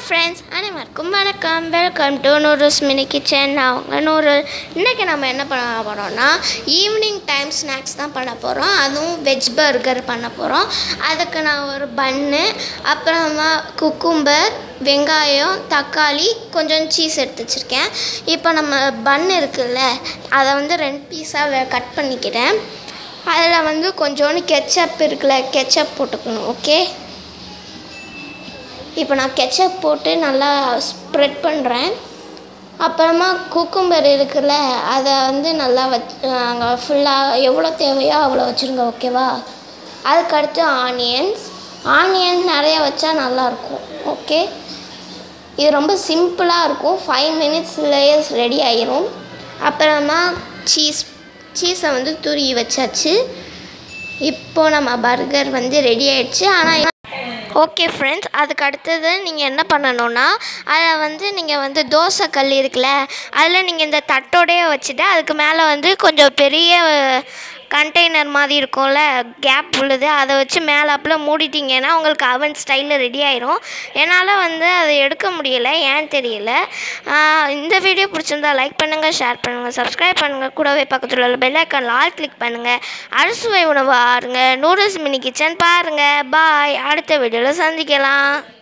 friends அனைவருக்கும் வணக்கம் welcome to noodles mini kitchen நான் உங்கள் நூடுல் இன்றைக்கி நம்ம என்ன பண்ண போகிறோம்னா ஈவினிங் டைம் ஸ்நாக்ஸ் தான் பண்ண போகிறோம் அதுவும் வெஜ் பர்கர் பண்ண போகிறோம் அதுக்கு நான் ஒரு பன்னு அப்புறமா குக்கும்பர் வெங்காயம் தக்காளி கொஞ்சம் சீஸ் எடுத்து வச்சுருக்கேன் இப்போ நம்ம பன் இருக்குல்ல அதை வந்து ரெண்டு பீஸாக கட் பண்ணிக்கிறேன் அதில் வந்து கொஞ்சோண்டு கெச்சப் இருக்குல்ல கெச்சப் போட்டுக்கணும் ஓகே இப்போ நான் கெச்சப் போட்டு நல்லா ஸ்ப்ரெட் பண்ணுறேன் அப்புறமா குக்கும்பர் இருக்குல்ல அதை வந்து நல்லா வச் அங்கே ஃபுல்லாக எவ்வளோ தேவையோ அவ்வளோ வச்சுருங்க ஓகேவா அதுக்கடுத்து ஆனியன்ஸ் ஆனியன் நிறைய வச்சா நல்லாயிருக்கும் ஓகே இது ரொம்ப சிம்பிளாக இருக்கும் ஃபைவ் மினிட்ஸ்லேயே ரெடி ஆயிரும் அப்புறமா சீஸ் சீஸை வந்து துருகி வச்சாச்சு இப்போ நம்ம பர்கர் வந்து ரெடி ஆயிடுச்சு ஆனால் ஓகே ஃப்ரெண்ட்ஸ் அதுக்கு அடுத்தது நீங்கள் என்ன பண்ணணும்னா அதில் வந்து நீங்கள் வந்து தோசை கல் இருக்குல்ல அதில் நீங்கள் இந்த தட்டோடையே வச்சுட்டு அதுக்கு மேலே வந்து கொஞ்சம் பெரிய கண்டெய்னர் மாதிரி இருக்கும்ல கேப் உள்ளது அதை வச்சு மேலாப்பில் மூடிட்டிங்கன்னா உங்களுக்கு அவன் ஸ்டைலில் ரெடி ஆயிரும் என்னால் வந்து அதை எடுக்க முடியல ஏன்னு தெரியல ஆஹ் இந்த வீடியோ பிடிச்சிருந்தா லைக் பண்ணுங்கள் ஷேர் பண்ணுங்கள் சப்ஸ்கிரைப் பண்ணுங்கள் கூடவே பக்கத்தில் உள்ள பெல் ஐக்கானில் ஆல் கிளிக் பண்ணுங்கள் அறுசுவை உணவு ஆருங்க நூடுல்ஸ் மினி கிச்சன் பாருங்கள் பாய் அடுத்த வீடியோவில் சந்திக்கலாம்